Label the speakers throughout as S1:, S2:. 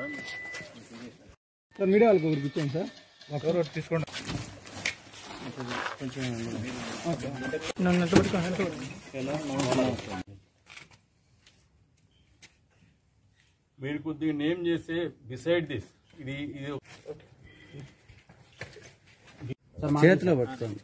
S1: Sir media వాళ్ళకి ఒకటి ఇచ్చాను సార్
S2: ఎవరు తీసుకోండి
S1: నన్ను ఎంత పెట్టుకోండి ఎంత పెట్టుకోండి
S3: మీరు కొద్దిగా నేమ్ చేస్తే బిసైడ్ దిస్ ఇది ఇది
S4: చేతిలో పట్టుకోండి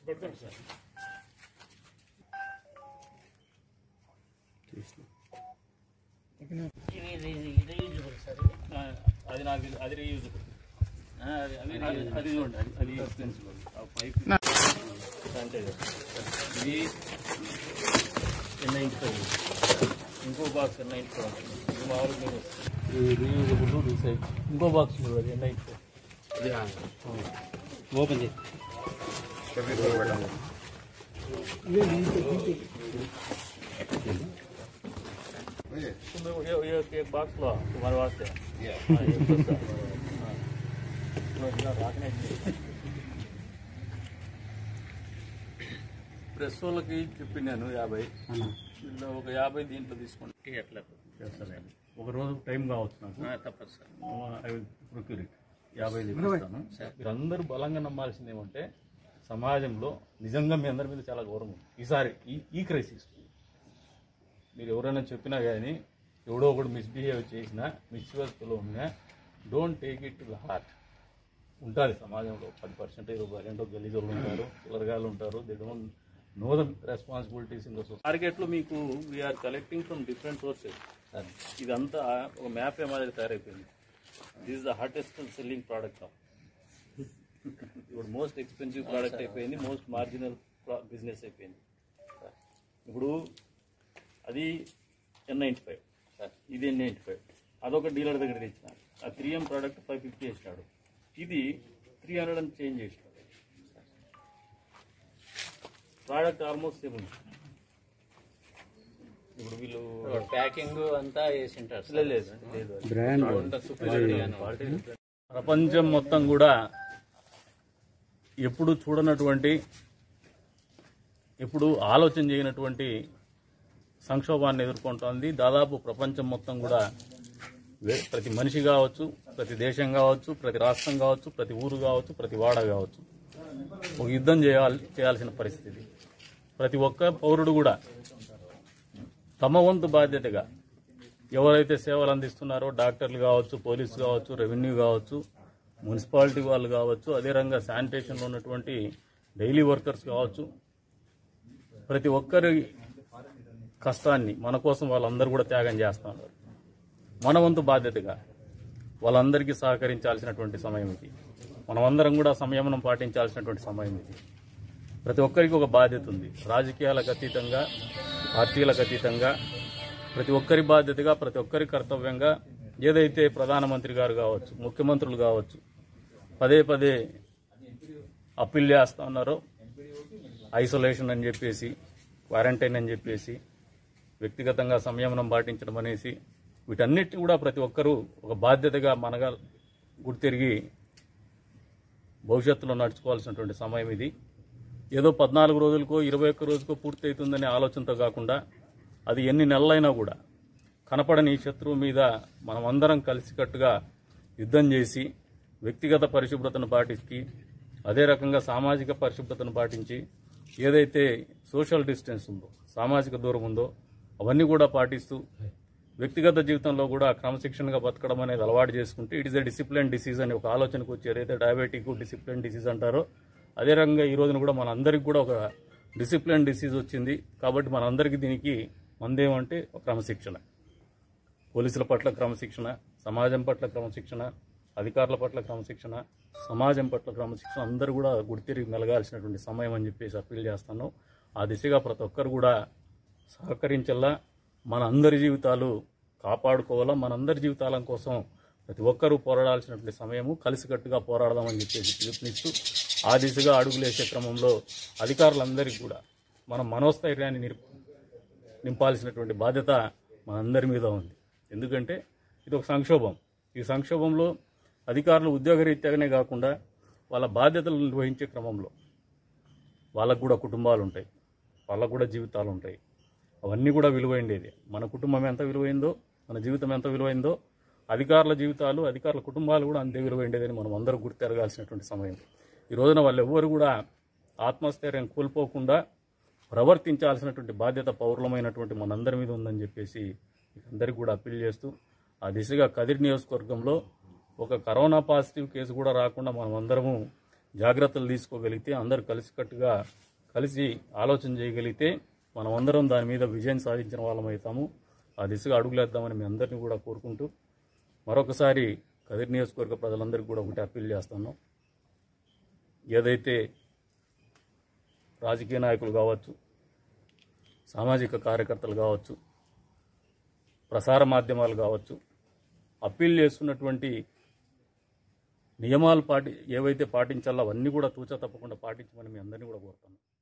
S3: ఆ, అది నాకు తెలి- అది రీయూజబుల్ అది అది- అది చూడండి అది అది ఎక్స్పెన్సివ్ ఆ పైప్ అంటే ఇది ఎన్ నైంటీ ఫైవ్ ఇంకో బాక్స్ ఎన్ నైంటీ ఫైవ్ ఇది మామూలుగా ఇది రీయూజబుల్ రీసైకిల్ ఇంకో బాక్స్ చూడండి ఎన్ నైంటీ ఫైవ్
S4: ఓపెన్ చేయి
S1: ఇదే దీంట్లో దీంట్లో
S3: तुम्हें ये ये एक बॉक्स लो तुम्हारे वास्ते हाँ, ये बस, हाँ। तो इतना रखने चाहिए ప్రెస్ వాళ్ళకి చెప్పినాను యాభై వీళ్ళు ఒక యాభై దీంట్లో తీసుకోండి ఎట్లా చేస్తాను ఒక రోజు టైం కావచ్చు నాకు తప్పదు sir I will procure it యాభై తీసుకుంటాను మీరందరూ బలంగా నమ్మాల్సింది ఏమంటే సమాజంలో నిజంగా మీ అందరి మీద చాలా గౌరవం ఉంది ఈసారి ఈ ఈ క్రైసిస్ మీరు ఎవరైనా చెప్పినా కానీ ఎవడో ఒకడు మిస్బిహేవ్ చేసినా మిస్యూస్లో ఉన్నా don't take it to the heart ఉంటుంది సమాజంలో పది పర్సెంట్ ఇరవై పర్సెంట్ గలీజోళ్ళు ఉంటారు చిల్లరగాళ్ళు ఉంటారు they don't know the responsibilities in the society మార్కెట్లో మీకు we are collecting from different sources ఇదంతా ఒక మ్యాప్ మాదిరి తయారైపోయింది this the hottest selling product ఇప్పుడు మోస్ట్ ఎక్స్పెన్సివ్ ప్రోడక్ట్ అయిపోయింది మోస్ట్ మార్జినల్ బిజినెస్ అయిపోయింది ఇప్పుడు అది ఎన్ నైంటీ ఫైవ్ ఇది ఎన్ నైంటీ ఫైవ్ అదొక డీలర్ దగ్గర తెచ్చిన ఆ three M product five fifty వేసినాడు ఇది త్రీ హండ్రెడ్ అని చేంజ్ చేసినాడు ప్రోడక్ట్ ఆల్మోస్ట్ సేమ్ ఉంది ఇప్పుడు వీళ్ళు
S5: ప్యాకింగ్ అంతా వేసింటారు
S3: లేదు లేదు లేదు
S4: బ్రాండ్
S3: ప్రపంచం మొత్తం కూడా ఎప్పుడు చూడనటువంటి ఎప్పుడు ఆలోచన చేయనటువంటి సంక్షోభాన్ని ఎదుర్కొంటోంది దాదాపు ప్రపంచం మొత్తం కూడా వే- ప్రతి మనిషి కావచ్చు ప్రతి దేశం కావచ్చు ప్రతి రాష్ట్రం కావచ్చు ప్రతి ఊరు కావచ్చు ప్రతి వాడ కావచ్చు ఒక యుద్ధం చేయాలి చేయాల్సిన పరిస్థితి ప్రతి ఒక్క పౌరుడు కూడా తమ వంతు బాధ్యతగా ఎవరైతే సేవలు అందిస్తున్నారో డాక్టర్లు కావచ్చు పోలీసు కావచ్చు రెవెన్యూ కావచ్చు మున్సిపాలిటీ వాళ్ళు కావచ్చు అదే రంగా శానిటేషన్లో ఉన్నటువంటి డైలీ వర్కర్స్ కావచ్చు ప్రతి ఒక్కరి కష్టాన్ని మన కోసం వాళ్ళందరూ కూడా త్యాగం చేస్తున్నారు మన వంతు బాధ్యతగా వాళ్ళందరికీ సహకరించాల్సినటువంటి సమయం ఇది మనమందరం కూడా సంయమనం పాటించాల్సినటువంటి సమయం ఇది ప్రతి ఒక్కరికి ఒక బాధ్యత ఉంది రాజకీయాలకు అతీతంగా పార్టీలకు అతీతంగా ప్రతి ఒక్కరి బాధ్యతగా ప్రతి ఒక్కరి కర్తవ్యంగా ఏదైతే ప్రధానమంత్రి గారు కావచ్చు ముఖ్యమంత్రులు కావచ్చు పదే పదే అప్పీల్ చేస్తా ఉన్నారో ఐసోలేషన్ అని చెప్పేసి క్వారంటైన్ అని చెప్పేసి వ్యక్తిగతంగా సంయమనం పాటించడం అనేసి వీటన్నిటిని కూడా ప్రతి ఒక్కరూ ఒక బాధ్యతగా మనగా గుర్తిరిగి భవిష్యత్తులో నడుచుకోవాల్సినటువంటి సమయం ఇది ఏదో పద్నాలుగు రోజులకో ఇరవై ఒక్క రోజుకో పూర్తి అవుతుందనే ఆలోచనతో కాకుండా అది ఎన్ని నెలలైనా కూడా కనపడని ఈ శత్రువు మీద మనమందరం కలిసికట్టుగా యుద్ధం చేసి వ్యక్తిగత పరిశుభ్రతను పాటించి అదే రకంగా సామాజిక పరిశుభ్రతను పాటించి ఏదైతే సోషల్ డిస్టెన్స్ ఉందో సామాజిక దూరం ఉందో అవన్నీ కూడా పాటిస్తూ వ్యక్తిగత జీవితంలో కూడా క్రమశిక్షణగా బతకడం అనేది అలవాటు చేసుకుంటే it is a discipline disease అని ఒక ఆలోచనకు వచ్చి ఏదైతే డయాబెటిక్ డిసిప్లిన్ డిసీజ్ అంటారో అదే రకంగా ఈ రోజున కూడా మనందరికీ కూడా ఒక డిసిప్లిన్ డిసీజ్ వచ్చింది కాబట్టి మనందరికీ దీనికి మందేమంటే ఒక క్రమశిక్షణ పోలీసుల పట్ల క్రమశిక్షణ సమాజం పట్ల క్రమశిక్షణ అధికారుల పట్ల క్రమశిక్షణ సమాజం పట్ల క్రమశిక్షణ అందరూ కూడా గుర్తిరిగి మెలగాల్సినటువంటి సమయం అని చెప్పేసి అప్పీల్ చేస్తాను ఆ దిశగా ప్రతి ఒక్కరు కూడా సహకరించల్లా మన అందరి జీవితాలు కాపాడుకోవాలా మనందరి జీవితాల కోసం ప్రతి ఒక్కరూ పోరాడాల్సినటువంటి సమయము కలిసికట్టుగా పోరాడదామని చెప్పేసి పిలుపునిస్తూ ఆ దిశగా అడుగులేసే క్రమంలో అధికారులందరికీ కూడా మన మనోస్థైర్యాన్ని నిరుపు నింపాల్సినటువంటి బాధ్యత మనందరి మీద ఉంది ఎందుకంటే ఇది ఒక సంక్షోభం ఈ సంక్షోభంలో అధికారులు ఉద్యోగరీత్యాగానే కాకుండా వాళ్ళ బాధ్యతలు నిర్వహించే క్రమంలో వాళ్ళకు కూడా కుటుంబాలు ఉంటాయి వాళ్ళకు కూడా జీవితాలు ఉంటాయి అవన్నీ కూడా విలువైండేది మన కుటుంబం ఎంత విలువైందో మన జీవితం ఎంత విలువైందో అధికారుల జీవితాలు అధికారుల కుటుంబాలు కూడా అంతే విలువైండేదని మనం అందరూ గుర్తెరగాల్సినటువంటి సమయం ఈ రోజున వాళ్ళు ఎవ్వరు కూడా ఆత్మస్థైర్యం కోల్పోకుండా ప్రవర్తించాల్సినటువంటి బాధ్యత పౌరులమైనటువంటి మనందరి మీద ఉందని చెప్పేసి అందరికీ కూడా అప్పీల్ చేస్తూ ఆ దిశగా కదిరి నియోజకవర్గంలో ఒక కరోనా పాజిటివ్ కేసు కూడా రాకుండా మనం అందరము జాగ్రత్తలు తీసుకోగలిగితే అందరూ కలిసికట్టుగా కలిసి ఆలోచన చేయగలిగితే మనం అందరం దాని మీద విజయం సాధించిన వాళ్ళం అవుతాము ఆ దిశగా అడుగులేద్దామని మీ అందరినీ కూడా కోరుకుంటూ మరొకసారి కదిరి నియోజకవర్గ ప్రజలందరికీ కూడా ఒకటి అప్పీల్ చేస్తున్నాం ఏదైతే రాజకీయ నాయకులు కావచ్చు సామాజిక కార్యకర్తలు కావచ్చు ప్రసార మాధ్యమాలు కావచ్చు అప్పీల్ చేస్తున్నటువంటి నియమాలు పాటి ఏవైతే పాటించాలో అవన్నీ కూడా తూచా తప్పకుండా పాటించమని మీ అందరినీ కూడా కోరుతాను